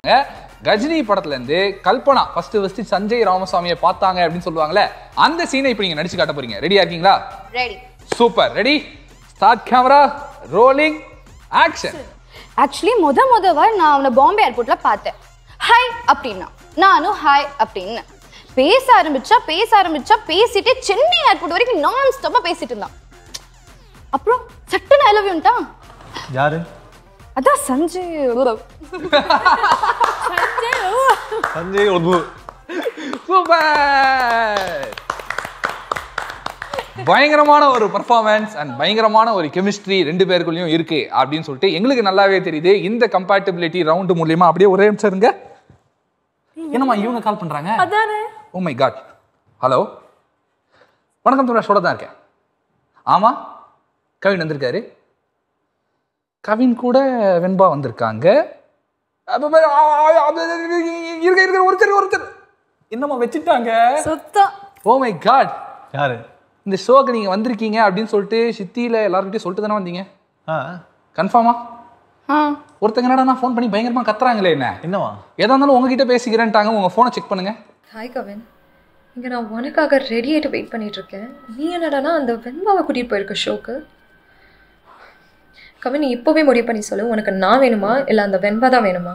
சொல்லுவாங்க கஜினி படத்துல இருந்து கல்பனா ஃபர்ஸ்ட் ஃபர்ஸ்ட் சஞ்சய் ராமசாமியை பார்த்தாங்க அப்படின்னு சொல்லுவாங்கல்ல அந்த சீனை இப்போ நீங்க நடிச்சு காட்ட போறீங்க ரெடியா இருக்கீங்களா ready super ready start camera rolling action actually முத முதவா நான் அவனை பாம்பே ஏர்போர்ட்ல பார்த்தேன் ஹாய் அப்படின்னா நானும் ஹாய் அப்படின்னு பேச ஆரம்பிச்சா பேச ஆரம்பிச்சா பேசிட்டு சென்னை ஏர்போர்ட் வரைக்கும் நான் ஸ்டாப்பா பேசிட்டு இருந்தான் அப்புறம் சட்டுன்னு ஐ லவ் யூன்ட்டான் யாரு அதான் சஞ்சய் சஞ்சய் உது சூப்பர் பயங்கரமான ஒரு பர்ஃபார்மன்ஸ் அண்ட் பயங்கரமான ஒரு கெமிஸ்ட்ரி ரெண்டு பேருக்குள்ளேயும் இருக்கு அப்படின்னு சொல்லிட்டு எங்களுக்கு நல்லாவே தெரியுது இந்த கம்பேட்டபிலிட்டி ரவுண்டு மூலியமா அப்படியே ஒரே நிமிஷம் இருங்க என்னம்மா இவங்க கால் பண்றாங்க அதானே ஓ மை காட் ஹலோ வணக்கம் தோழர் ஷோட தான் இருக்கேன் ஆமா கவின் வந்திருக்காரு கவின் கூட வெண்பா வந்திருக்காங்க அப்ப பாரு, ஆ, ஆ, அது, அது, இது, இருக்க இருக்க ஒருத்தர் ஒருத்தர் என்னம்மா வச்சுட்டாங்க சுத்தம் ஓ மை காட் யாரு இந்த ஷோக்கு நீங்க வந்திருக்கீங்க அப்படின்னு சொல்லிட்டு சித்தியில எல்லாருக்கிட்டையும் சொல்லிட்டு தானே வந்தீங்க ஆ கன்ஃபார்மா ஆ ஒருத்தங்க என்னடா நான் ஃபோன் பண்ணி பயங்கரமா கத்துறாங்களே என்ன என்னவா எதா இருந்தாலும் உங்ககிட்ட பேசிக்கிறேன்ட்டாங்க உங்க ஃபோனை செக் பண்ணுங்க ஹாய் கவின் இங்கே நான் உனக்காக ரெடி ஆகிட்டு வெயிட் பண்ணிட்டு இருக்கேன் நீ என்னடானா அந்த வெண்பாவை கூட்டிகிட்டு போயிருக்க ஷோக்கு கவின் நீ இப்போவே முடிவு பண்ணி சொல்லு உனக்கு நான் வேணுமா இல்லை அந்த வெண்பா தான் வேணுமா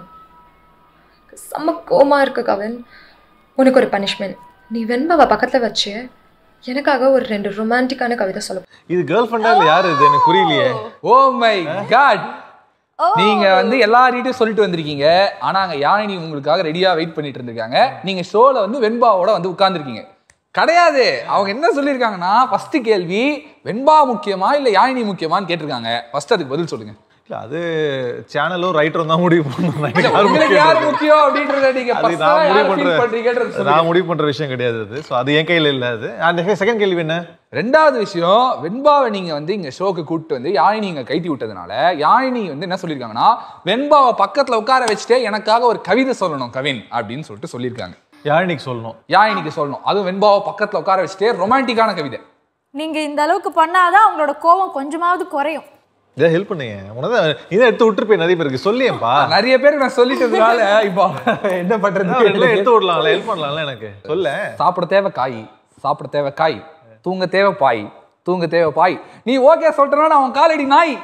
செம்ம கோமா இருக்கு கவின் உனக்கு ஒரு பனிஷ்மெண்ட் நீ வெண்பாவை பக்கத்தில் வச்சு எனக்காக ஒரு ரெண்டு ரொமான்டிக்கான கவிதை சொல்ல இது கேர்ள் ஃப்ரெண்டா இல்ல யாரு இது எனக்கு புரியலையே ஓ மை காட் நீங்க வந்து எல்லார்கிட்டயும் சொல்லிட்டு வந்திருக்கீங்க ஆனா அங்க யாழினி உங்களுக்காக ரெடியா வெயிட் பண்ணிட்டு இருந்திருக்காங்க நீங்க ஷோல வந்து வெண்பாவோட வந்து உட்கார்ந்துருக்கீங்க கிடையாது அவங்க என்ன சொல்லியிருக்காங்கன்னா ஃபர்ஸ்ட் கேள்வி வெண்பா முக்கியமா இல்ல யாழினி முக்கியமான்னு கேட்டிருக்காங்க ஃபர்ஸ்ட் அதுக்கு பதில் சொல்லுங்க இல்ல அது சேனலும் ரைட்டரும் தான் முடிவு பண்ணணும் இல்ல, எனக்கு யாரு உங்களுக்கு முக்கியம் யார் தெரியல. முக்கியம் அப்படின்றத நீங்க அது personal ஆ நான் யாரை முடிவு feel பண்றீங்கன்றது பண்ற சொல்லுங்க. நான் முடிவு பண்ற விஷயம் கிடையாது அது ஸோ அது என் கையில இல்ல அது அந்த செகண்ட் கேள்வி என்ன ரெண்டாவது விஷயம் வெண்பாவை நீங்க வந்து இங்க ஷோக்கு கூப்பிட்டு வந்து யாழினி இங்க கைட்டி விட்டதுனால யாழினி வந்து என்ன சொல்லியிருக்காங்கன்னா வெண்பாவை பக்கத்துல உட்கார வச்சுட்டு எனக்காக ஒரு கவிதை சொல்லணும் கவின் அப்படின்னு சொல்லிட்டு சொல்லியிருக்காங்க யாழினிக்கு சொல்லணும் யாழினிக்கு சொல்லணும் அதுவும் வெண்பாவை பக்கத்துல உட்கார வச்சுட்டே ரொமான்டிக்கான கவிதை நீங்க இந்த அளவுக்கு பண்ணாதான் அவங்களோட கோவம் கொஞ்சமாவது குறையும் இதை ஹெல்ப் பண்ணுங்க உனதான் இதை எடுத்து விட்டுருப்பேன் நிறைய பேருக்கு சொல்லியேப்பா நிறைய பேருக்கு நான் சொல்லிட்டதுனால இப்போ என்ன பண்றது எல்லாம் எடுத்து விடலாம்ல ஹெல்ப் பண்ணலாம்ல எனக்கு சொல்ல சாப்பிட தேவை காய் சாப்பிட தேவை காய் தூங்க தேவை பாய் தூங்க தேவை பாய் நீ ஓகே சொல்லிட்டனா அவன் காலடி நாய்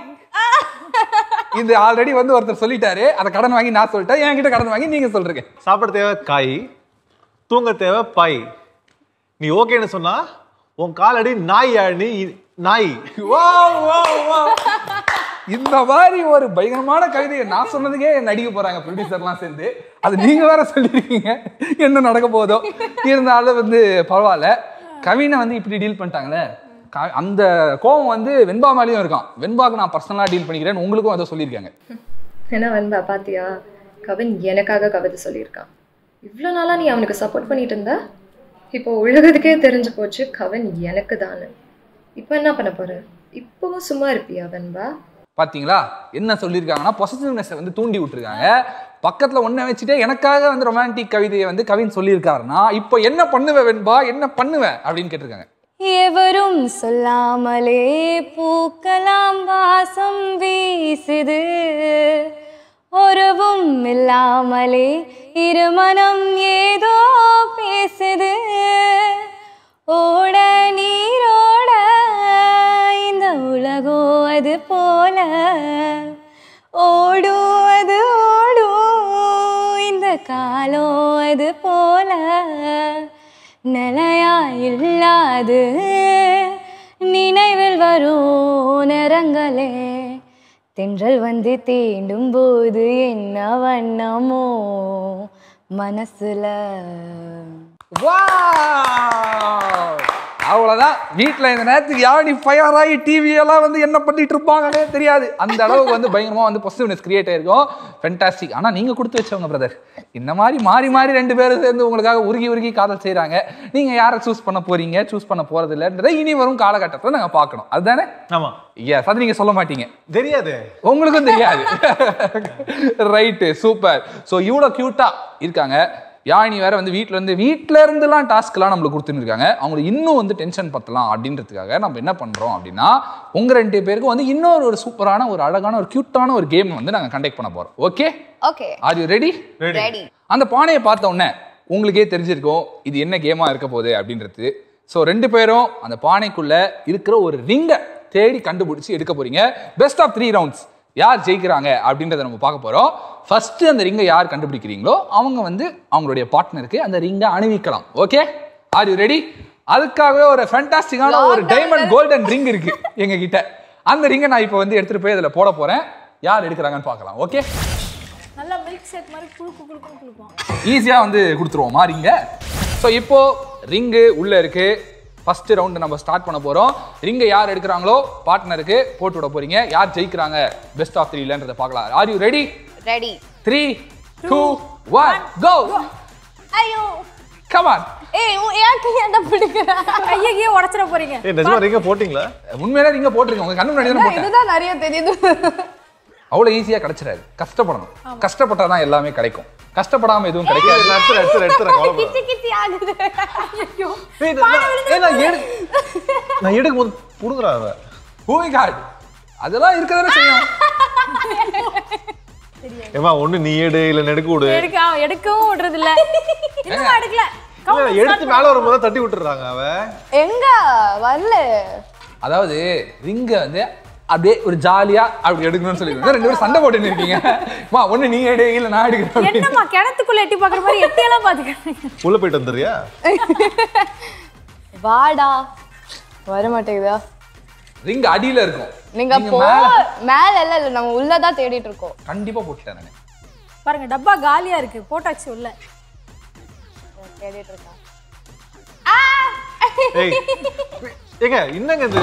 இது ஆல்ரெடி வந்து ஒருத்தர் சொல்லிட்டாரு அதை கடன் வாங்கி நான் சொல்லிட்டேன் என்கிட்ட கடன் வாங்கி நீங்க சொல்றீங்க சாப்பிட தேவை காய் தூங்க தேவை பாய் நீ ஓகேன்னு சொன்னா உன் காலடி நாய் யாழினி இ- நாய் Wow, wow, wow. இந்த மாதிரி ஒரு பயங்கரமான கவிதையை நான் சொன்னதுக்கே நடிக்க போறாங்க ப்ரொடியூசர்லாம் சேர்ந்து அது நீங்க வேற சொல்லிருக்கீங்க என்ன நடக்க போதோ இருந்தாலும் வந்து பரவாயில்ல கவினை வந்து இப்படி டீல் பண்ணிட்டாங்களே க- அந்த கோவம் வந்து வெண்பா மேலேயும் இருக்கான் வெண்பாக்கு நான் பர்சனலா டீல் பண்ணிக்கிறேன்னு உங்களுக்கும் அதை சொல்லியிருக்காங்க ஏன்னா வெண்பா பாத்தியா கவின் எனக்காக கவிதை சொல்லியிருக்கான் இவ்வளோ நாளாக நீ அவனுக்கு சப்போர்ட் பண்ணிட்டு இருந்த இப்போ உலகத்துக்கே தெரிஞ்சு போச்சு கவின் எனக்கு தானு இப்போ என்ன பண்ண போற இப்போவும் சும்மா இருப்பியா வெண்பா பாத்தீங்களா என்ன சொல்லியிருக்காங்கன்னா பொசிட்டிவ்னஸ் வந்து தூண்டி விட்டுருக்காங்க பக்கத்துல ஒன்ன வச்சுட்டே எனக்காக வந்து ரொமான்டிக் கவிதையை வந்து கவின் சொல்லியிருக்காருன்னா இப்போ என்ன பண்ணுவ வெண்பா என்ன பண்ணுவ அப்படின்னு கேட்டிருக்காங்க எவரும் சொல்லாமலே பூக்கலாம் வாசம் வீசுது ஒருவும் இல்லாமலே இருமனம் ஏதோ பேசுது ஓட நீரோட இந்த உலகோ அது போல ஓடும் அது ஓடும் இந்த காலோ அது போல நிலையா இல்லாது நினைவில் வரும் நிறங்களே தென்றல் வந்து தீண்டும் போது என்ன வண்ணமோ மனசுல Wow! அவ்வளவுதான் வீட்ல இந்த நேரத்துக்கு யாழி ஃபயர் ஆகி டிவி எல்லாம் வந்து என்ன பண்ணிட்டு இருப்பாங்கன்னே தெரியாது அந்த அளவுக்கு வந்து பயங்கரமா வந்து பாசிட்டிவ்னஸ் கிரியேட் ஆயிருக்கும் ஃபென்டாஸ்டிக் ஆனா நீங்க கொடுத்து வச்சவங்க பிரதர் இந்த மாதிரி மாறி மாறி ரெண்டு பேரும் சேர்ந்து உங்களுக்காக உருகி உருகி காதல் செய்றாங்க நீங்க யாரை சூஸ் பண்ண போறீங்க சூஸ் பண்ண போறது இல்லைன்றதை இனி வரும் காலகட்டத்தில் நாங்க பார்க்கணும் அதுதானே ஆமா எஸ் அது நீங்க சொல்ல மாட்டீங்க தெரியாது உங்களுக்கும் தெரியாது ரைட்டு சூப்பர் ஸோ இவ்வளோ க்யூட்டாக இருக்காங்க யாழினி வேற வந்து வீட்ல இருந்து வீட்ல இருந்துலாம் டாஸ்க்லாம் நம்மளுக்கு கொடுத்துன்னு இருக்காங்க அவங்களுக்கு இன்னும் வந்து டென்ஷன் பத்தலாம் அப்படின்றதுக்காக நம்ம என்ன பண்றோம் அப்படின்னா உங்க ரெண்டு பேருக்கும் வந்து இன்னொரு ஒரு சூப்பரான ஒரு அழகான ஒரு கியூட்டான ஒரு கேம் வந்து நாங்க கண்டக்ட் பண்ண போறோம் okay okay are you ready ready அந்த பானையை பார்த்த உடனே உங்களுக்கே தெரிஞ்சிருக்கும் இது என்ன கேமா இருக்க போகுது அப்படின்றது ஸோ ரெண்டு பேரும் அந்த பானைக்குள்ள இருக்கிற ஒரு ரிங்கை தேடி கண்டுபிடிச்சி எடுக்க போறீங்க பெஸ்ட் ஆஃப் த்ரீ ரவுண்ட்ஸ் யார் ஜெயிக்கிறாங்க அப்படின்றத நம்ம பார்க்க போறோம் ஃபர்ஸ்ட் அந்த ரிங்கை யார் கண்டுபிடிக்கிறீங்களோ அவங்க வந்து அவங்களுடைய பார்ட்னருக்கு அந்த ரிங்கை அணிவிக்கலாம் ஓகே ஆர் யூ ரெடி அதுக்காகவே ஒரு ஃபேண்டாஸ்டிக்கான ஒரு டைமண்ட் கோல்டன் ரிங் இருக்கு எங்க கிட்ட அந்த ரிங்கை நான் இப்போ வந்து எடுத்துட்டு போய் அதில் போட போறேன் யார் எடுக்கிறாங்கன்னு பார்க்கலாம் ஓகே நல்லா மில்க் ஷேக் மாதிரி குழுக்கு குழுக்குன்னு குழுக்கும் ஈஸியாக வந்து கொடுத்துருவோமா ரிங்க ஸோ இப்போ ரிங்கு உள்ள இருக்கு ஃபர்ஸ்ட் ரவுண்டு நம்ம ஸ்டார்ட் பண்ண போறோம் ரிங்கை யார் எடுக்கிறாங்களோ பார்ட்னருக்கு போட்டு விட போறீங்க யார் ஜெயிக்கிறாங்க பெஸ்ட் ஆஃப் த்ரீலன்றதை பார்க்கலாம் are you ready ready three two one go ஐயோ கமான் ஏய் உன் ஏன் கையாண்ட பிடிக்கிற கையையே உடச்சிட போறீங்க ஏ நிஜமா ரிங்க போட்டிங்களா உண்மையிலே நீங்க போட்டிருக்கீங்க உங்க கண்ணு முன்னாடி தானே போட்டேன் இதுதான் நிறைய தெரியுது அவ்வளோ ஈஸியாக கிடைச்சிடாது கஷ்டப்படணும் கஷ்டப்பட்டாதான் எல்லாமே கிடைக்கும் கஷ்டப்படாம எதுவும் கிடைக்காது எடுத்துறேன் எடுத்துறேன் எடுத்துறேன் கவலைப்படாத. கிச்சி கிச்சி ஆகுது ஐயோ ஏய், நான் ஏய், நான் எடு நான் எடுக்கும் போது புடுங்குறா அவ ஹூமி கார்டு அதெல்லாம் இருக்கதானே செய்யும் ஏமா ஒண்ணு நீ எடு இல்ல நெடுக்கு விடு எடுக்க அவன் எடுக்கவும் விடுறது இல்ல இன்னும் எடுக்கல இல்ல, எடுத்து மேல வரும்போது தான் தட்டி விட்டுறாங்க அவ எங்க வரல அதாவது ரிங்க வந்து அப்படியே ஒரு ஜாலியா அப்படி எடுக்கணும்னு சொல்லி ரெண்டு பேரும் சண்டை போட்டுன்னு இருக்கீங்க மா ஒண்ணு நீ எடு இல்ல நான் எடுக்கிறேன் என்னம்மா கிணத்துக்குள்ள எட்டி பாக்குற மாதிரி எட்டியெல்லாம் பாத்துக்கிறேன் உள்ள போயிட்டு வந்துறியா வாடா வர மாட்டேங்குதா ரிங் அடியில இருக்கும் நீங்க நீங்க போ மேல மேல இல்ல இல்ல நம்ம உள்ளதான் தேடிட்டு இருக்கோம் கண்டிப்பா போட்டுட்டேன் நான் பாருங்க டப்பா காலியா இருக்கு போட்டாச்சு உள்ள தேடிட்டு இருக்கோம் ஏய் ஏங்க என்னங்க இது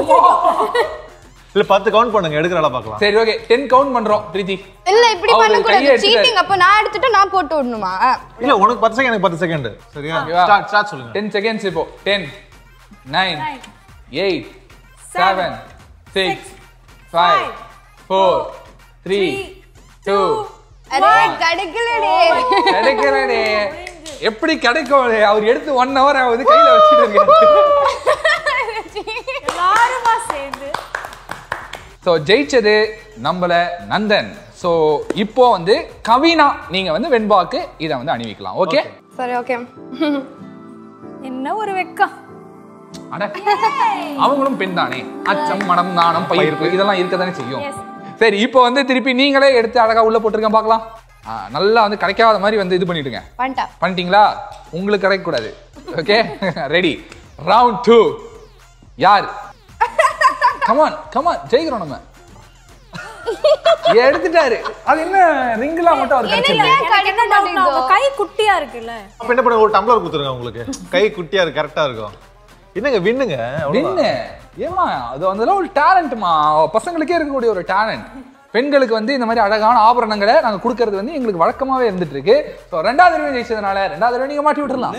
இல்ல பத்து கவுண்ட் பண்ணுங்க எடுக்கிறாளா பார்க்கலாம் சரி ஓகே டென் கவுண்ட் பண்றோம் பிரீத்தி இல்ல இப்படி அவரு பண்ண கையை கூடாது எடுத்துட்டாரு. சீட்டிங் அப்ப நான் எடுத்துட்டு நான் போட்டு விடணுமா இல்ல உனக்கு பத்து செகண்ட் எனக்கு பத்து செகண்ட் சரியா ஓகேவா? ஸ்டார்ட் ஸ்டார்ட் சொல்லுங்க டென் செகண்ட்ஸ் இப்போ ten nine eight seven six five four three two அரே கிடைக்கலடே கிடைக்கிறே எப்படி கிடைக்கும் அவர் எடுத்து ஒன் ஹவர் ஆகுது கையில வச்சுட்டு இருக்காரு எல்லாருமா சேர்ந்து ஸோ ஜெயிச்சது நம்மள நந்தன் ஸோ இப்போ வந்து கவினா நீங்க வந்து வெண்பாக்கு இதை வந்து அணிவிக்கலாம் ஓகே சரி ஓகே என்ன ஒரு வெக்கம் அட அவங்களும் பெண் தானே அச்சம் மனம் நாணம் பயிர்ப்பு இதெல்லாம் இருக்க தானே செய்யும் Yes. சரி இப்போ வந்து திருப்பி நீங்களே எடுத்து அழகா உள்ள போட்டிருக்கேன் பார்க்கலாம் ஆ, நல்லா வந்து கிடைக்காத மாதிரி வந்து இது பண்ணிடுங்க பண்ணிட்டா பண்ணிட்டீங்களா உங்களுக்கு கிடைக்க கூடாது ஓகே ரெடி ரவுண்ட் டூ யார் கமான் கமான் ஜெயிக்கிறோம் நம்ம எடுத்துட்டாரு அது என்ன ரிங்லாம் மட்டும் அவர் கிடைச்சிருக்கு எனக்கு என்ன டவுட்னா உங்க கை குட்டியா இருக்குல்ல அப்ப என்ன பண்ணுங்க ஒரு டம்ளர் கொடுத்துருங்க உங்களுக்கு கை குட்டியா இருக்கு கரெக்டா இருக்கும் என்னங்க விண்ணுங்க வின்னு ஏமா அது வந்து ஒரு டேலண்ட்மா பசங்களுக்கே இருக்கக்கூடிய ஒரு டேலண்ட் பெண்களுக்கு வந்து இந்த மாதிரி அழகான ஆபரணங்களை நாங்க கொடுக்கறது வந்து எங்களுக்கு வழக்கமாவே இருந்துட்டு இருக்கு ஸோ ரெண்டாவது தடவை ஜெயிச்சதுனால ரெண்டாவது தடவை நீங்க மாட்டி விட்டுறலாம்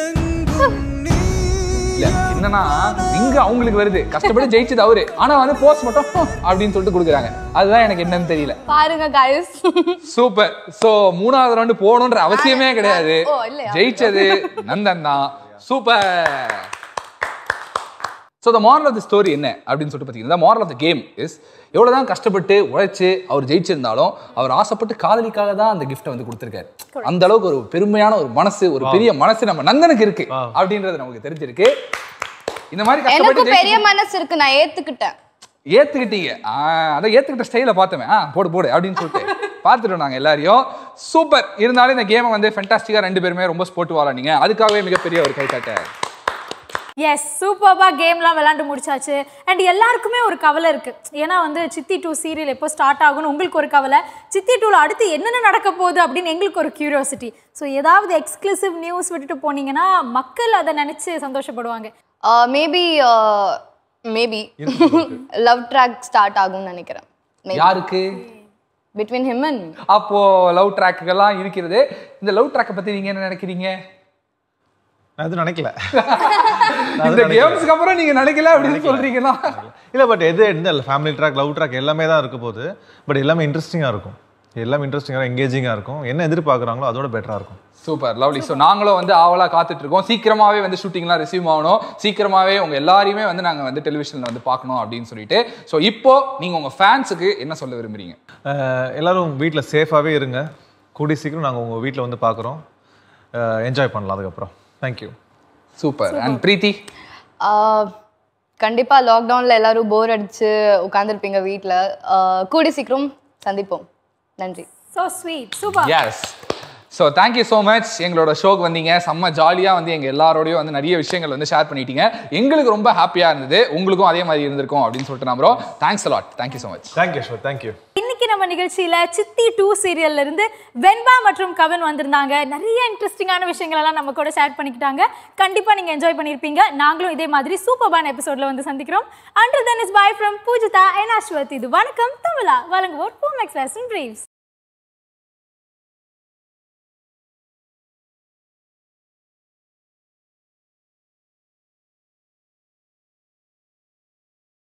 இல்ல என்னன்னா இங்க அவங்களுக்கு வருது கஷ்டப்பட்டு ஜெயிச்சது அவரு ஆனா வந்து போஸ்ட் மட்டும் அப்படின்னு சொல்லிட்டு கொடுக்குறாங்க அதுதான் எனக்கு என்னன்னு தெரியல பாருங்க கைஸ் சூப்பர் சோ மூணாவது ரவுண்டு போகணுன்ற அவசியமே கிடையாது ஓ, இல்லையா? ஜெயிச்சது நந்தன் தான் super so the moral of the story என்ன அப்படின்னு சொல்லிட்டு பார்த்தீங்கன்னா moral of the game is எவ்வளோதான் கஷ்டப்பட்டு உழைச்சு அவர் ஜெயிச்சிருந்தாலும் அவர் ஆசைப்பட்டு காதலிக்காக தான் அந்த கிஃப்ட்டை வந்து கொடுத்துருக்காரு அந்த அளவுக்கு ஒரு பெருமையான ஒரு மனசு ஒரு பெரிய மனசு நம்ம நந்தனுக்கு இருக்கு அப்படின்றது நமக்கு தெரிஞ்சிருக்கு இந்த மாதிரி கஷ்டப்பட்டு எனக்கும் பெரிய ஜெயிச்சு- மனசு இருக்கு நான் ஏத்துக்கிட்டேன் ஏத்துக்கிட்டீங்க ஆ, அதான் ஏத்துக்கிட்ட ஸ்டைல பார்த்தோமே ஆ போடு போடு அப்படின்னு சொல்லிட்டு பார்த்துட்டோம் நாங்க எல்லாரையும் சூப்பர் இருந்தாலும் இந்த கேமை வந்து ஃபென்டாஸ்டிக்கா ரெண்டு பேருமே ரொம்ப ஸ்போர்ட் விளாண்டீங்க அதுக்காகவே மிகப்பெரிய ஒரு கைக்காட்ட எஸ் சூப்பர்பா கேம்லாம் விளாண்டு முடிச்சாச்சு அண்ட் எல்லாருக்குமே ஒரு கவலை இருக்கு ஏன்னா வந்து சித்தி டூ சீரியல் எப்போ ஸ்டார்ட் ஆகும்னு உங்களுக்கு ஒரு கவலை சித்தி டூல அடுத்து என்னென்ன நடக்க போகுது அப்படின்னு எங்களுக்கு ஒரு கியூரியாசிட்டி ஸோ ஏதாவது எக்ஸ்க்ளூசிவ் நியூஸ் விட்டுட்டு போனீங்கன்னா மக்கள் அதை நினைச்சு சந்தோஷப்படுவாங்க maybe maybe love track start ஆகும்னு நினைக்கிறேன் யாருக்கு பிட்வீன் ஹிம் அண்ட் அப்போ லவ் ட்ராக்குகள்லாம் இருக்கிறது இந்த லவ் ட்ராக்கை பத்தி நீங்க என்ன நினைக்கிறீங்க நான் எதுவும் நினைக்கல இந்த கேம்ஸ்க்கு அப்புறம் நீங்க நினைக்கல அப்படின்னு சொல்றீங்கன்னா இல்ல பட் எது எந்த இல்லை ஃபேமிலி ட்ராக் லவ் ட்ராக் எல்லாமே தான் இருக்க போகுது பட் எல்லாமே இன்ட்ரெஸ்டிங்கா இருக்கும் எல்லாம் இன்ட்ரெஸ்டிங்காக எங்கேஜிங்காக இருக்கும் என்ன எதிர்பார்க்குறாங்களோ அதோட பெட்டராக இருக்கும் சூப்பர் லவ்லி ஸோ நாங்களும் வந்து ஆவலா காத்துட்டு இருக்கோம் சீக்கிரமாவே வந்து ஷூட்டிங்லாம் ரிசீவ் ஆகணும் சீக்கிரமாவே உங்க எல்லாரையுமே வந்து நாங்க வந்து டெலிவிஷன்ல வந்து பார்க்கணும் அப்படின்னு சொல்லிட்டு ஸோ இப்போ நீங்க உங்க ஃபேன்ஸுக்கு என்ன சொல்ல விரும்புறீங்க அஹ் எல்லாரும் வீட்டில் சேஃபாகவே இருங்க கூடி சீக்கிரம் நாங்கள் உங்கள் வீட்டில் வந்து பார்க்குறோம் என்ஜாய் பண்ணலாம் அதுக்கப்புறம் தேங்க்யூ சூப்பர் அண்ட் பிரீத்தி ஆஹ் கண்டிப்பா லாக்டவுன்ல எல்லாரும் போர் அடிச்சு உட்காந்துருப்பீங்க வீட்ல ஆஹ் கூடி சீக்கிரம் சந்திப்போம் நன்றி so sweet super yes so thank you so much எங்களோட ஷோக்கு வந்தீங்க செம்ம ஜாலியாக வந்து எங்கள் எல்லாரோடையும் வந்து நிறைய விஷயங்கள் வந்து ஷேர் பண்ணிட்டீங்க எங்களுக்கு ரொம்ப ஹாப்பியாக இருந்தது உங்களுக்கும் அதே மாதிரி இருந்திருக்கும் அப்படின்னு சொல்லிட்டு நம்புறோம் thanks a lot thank you so much thank you show thank you இன்னைக்கு நம்ம நிகழ்ச்சியில சித்தி டூ சீரியல்ல இருந்து வெண்பா மற்றும் கவின் வந்திருந்தாங்க நிறைய இன்ட்ரெஸ்டிங்கான விஷயங்கள் எல்லாம் நம்ம கூட ஷேர் பண்ணிக்கிட்டாங்க கண்டிப்பா நீங்க என்ஜாய் பண்ணியிருப்பீங்க நாங்களும் இதே மாதிரி சூப்பர்பான எபிசோட்ல வந்து சந்திக்கிறோம் until then is bye from Poojitha and Ashwath இது வணக்கம் தமிழா வழங்குவோர் பூமெக்ஸ் ஃபேஷன் பிரீவ்ஸ்